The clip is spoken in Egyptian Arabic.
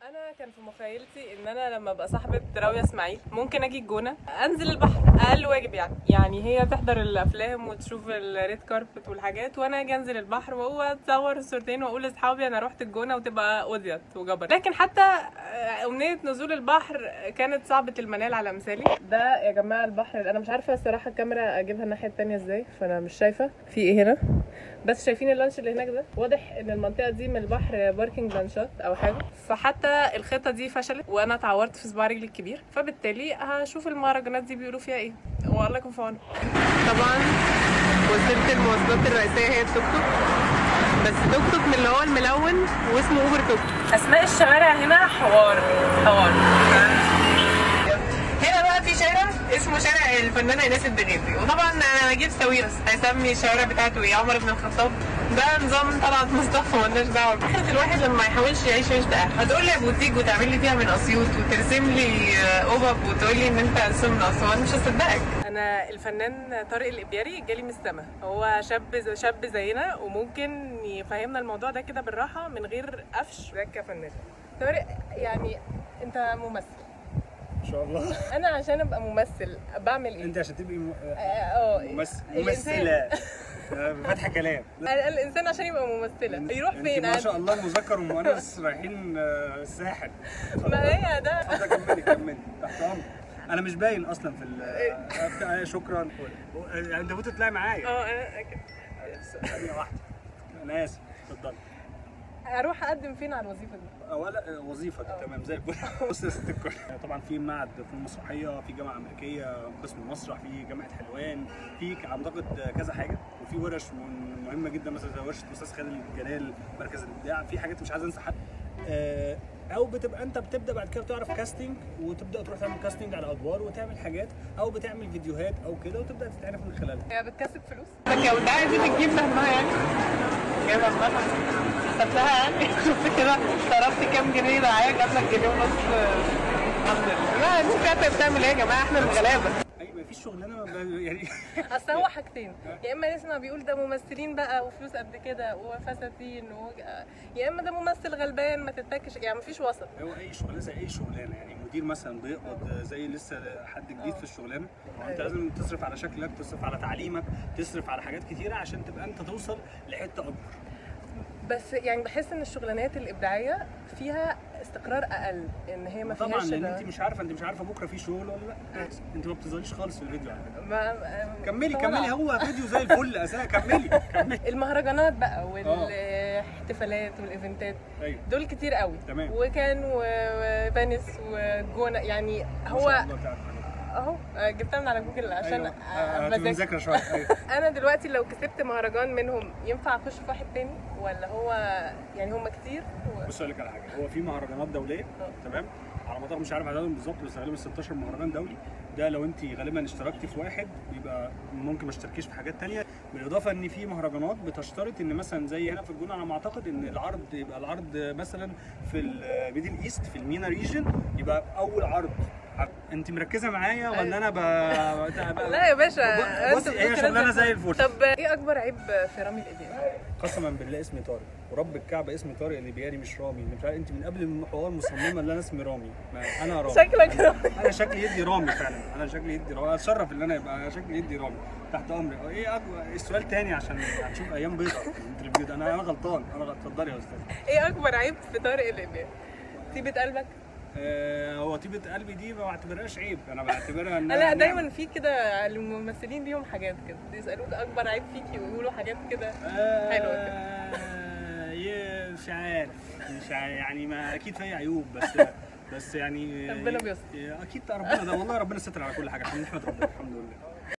انا كان في مخيلتي ان انا لما ابقى صاحبه راويه اسماعيل ممكن اجي الجونه انزل البحر اقل واجب يعني يعني هي تحضر الافلام وتشوف الريد كاربت والحاجات وانا اجي انزل البحر واقوم اتصور صورتين واقول لاصحابي انا رحت الجونه وتبقى قضيت وجبر لكن حتى آه، امنيه نزول البحر كانت صعبه المنال على مثالي ده يا جماعه البحر انا مش عارفه الصراحه الكاميرا اجيبها الناحيه التانية ازاي فانا مش شايفه في ايه هنا بس شايفين اللانش اللي هناك ده واضح ان المنطقه دي من البحر باركينج لانشات او حاجه فحتى الخطه دي فشلت وانا اتعورت في صباع رجلي الكبير فبالتالي هشوف المهرجانات دي بيقولوا فيها ايه والله يكون في عونكم طبعا وسيله المواصلات الرئيسيه هي التوك توك بس توك توك من اللي هو الملون واسمه اوبر توك اسماء الشوارع هنا حوار حوار هنا بقى في شارع اسمه شارع الفنانه ايناس الدغيبي وطبعا نجيب ساويرس هيسمي الشوارع بتاعته ايه عمر بن الخطاب ده نظام طلعت مصطفى مالناش دعوه فكره الواحد لما ما يحاولش يعيش يعيش ده هتقول لي بوتيك وتعمل لي فيها من اسيوط وترسم لي اوبب وتقول لي ان انت رسم من اسوان مش هصدقك انا الفنان طارق الابياري جالي من السما هو شاب شاب زينا وممكن يفهمنا الموضوع ده كده بالراحه من غير قفش ده كفنان طارق يعني انت ممثل ان شاء الله انا عشان ابقى ممثل بعمل ايه انت عشان تبقي م- اه آه، ممثل الإنسان- ممثله آه، فاتحه كلام ال- الانسان عشان يبقى ممثله يروح انت فين ما شاء عادي؟ الله مذكر ومؤنث رايحين آه، الساحل ما هي ده اتفضل كملي كملي تحت امرك انا مش باين اصلا في ال آه، آه، شكرا يعني انت المفروض تطلعي معايا اه انا كده. ثانيه واحده انا اسف اتفضلي اروح اقدم فين على الوظيفه دي؟ اولا وظيفه تمام زي الفل بص يا ست الكل طبعا في معهد فنون مسرحيه في جامعه امريكيه قسم المسرح في جامعه حلوان في اعتقد كذا حاجه وفي ورش من- مهمه جدا مثلا زي ورشه الاستاذ خالد جلال مركز الابداع في حاجات مش عايز انسى حد آه، او بتبقى انت بتبدا بعد كده بتعرف كاستنج وتبدا تروح تعمل كاستنج على ادوار وتعمل حاجات او بتعمل فيديوهات او كده وتبدا تتعرف من خلالها هي بتكسب فلوس؟ الجودة دي بتجيب همها يعني جايبه همها حسبت لها يعني شفت كده صرفت كام جنيه دعايه جاب لك جنيه ونص آه، الحمد لله لا الناس عارفه بتعمل ايه يا جماعه احنا الغلابه اي ما فيش شغلانه ب- يعني اصل هو حاجتين يا اما نسمع بيقول ده ممثلين بقى وفلوس قد كده وفساتين و... يا اما ده ممثل غلبان ما تتاكش يعني مفيش وسط هو اي شغلانه زي اي شغلانه يعني مدير مثلا بيقبض زي لسه حد جديد في الشغلانه هو انت أيوة. لازم تصرف على شكلك تصرف على تعليمك تصرف على حاجات كتيره عشان تبقى انت توصل لحته اكبر بس يعني بحس ان الشغلانات الابداعيه فيها استقرار اقل ان هي ما طبعا فيهاش لان ده. انت مش عارفه انت مش عارفه بكره في شغل ولا لا انت ما بتظهريش خالص في الفيديو على فكره ما... كملي طبعاً. كملي هو فيديو زي الفل اساسا كملي كملي المهرجانات بقى والاحتفالات والايفنتات ايوه دول كتير قوي تمام. وكان و- وفينيس والجونه يعني ما هو شاء الله بتعرف حاجات. اهو جبتها من على جوجل عشان ايوه آه، هتبقى بذاكر مذاكره شويه ايوه انا دلوقتي لو كسبت مهرجان منهم ينفع اخش في واحد تاني ولا هو يعني هم كتير و... بص اقول لك على حاجه هو في مهرجانات دوليه تمام على مدار مش عارف عددهم بالظبط بس غالبا 16 مهرجان دولي ده لو انت غالبا اشتركتي في واحد بيبقى ممكن ما تشتركيش في حاجات تانية بالاضافه ان في مهرجانات بتشترط ان مثلا زي هنا في الجونه على ما اعتقد ان العرض يبقى العرض مثلا في الميدل ايست في المينا ريجن يبقى اول عرض انت مركزه معايا ولا انا ب... لا يا باشا بصي أنت هي ممكن شغلانه أنت- زي الفل طب ايه اكبر عيب في رامي الابيض قسما بالله اسمي طارق ورب الكعبه اسمي طارق الليبياني مش رامي مش عارف انت من قبل الحوار مصممه ان انا اسمي رامي ما انا رامي شكلك أنا- رامي. انا شكلي يدي رامي فعلا انا شكلي يدي رامي اتشرف ان انا يبقى شكلي يدي رامي تحت امري ايه أكبر السؤال تاني عشان هنشوف ايام بيضاء في الانترفيو ده انا انا غلطان انا غلط- اتفضلي يا استاذ ايه اكبر عيب في طارق الابيض طيبة قلبك آه هو طيبه قلبي دي ما بعتبرهاش عيب انا بعتبرها ان لا دايما في كده الممثلين ليهم حاجات كده يسالوك اكبر عيب فيكي ويقولوا حاجات كده حلوة كده. آه يه- مش عارف مش عارف يعني ما اكيد في عيوب بس بس يعني ربنا بيستر. اكيد ربنا ده والله ربنا ستر على كل حاجه الحمد نحمد ربنا الحمد لله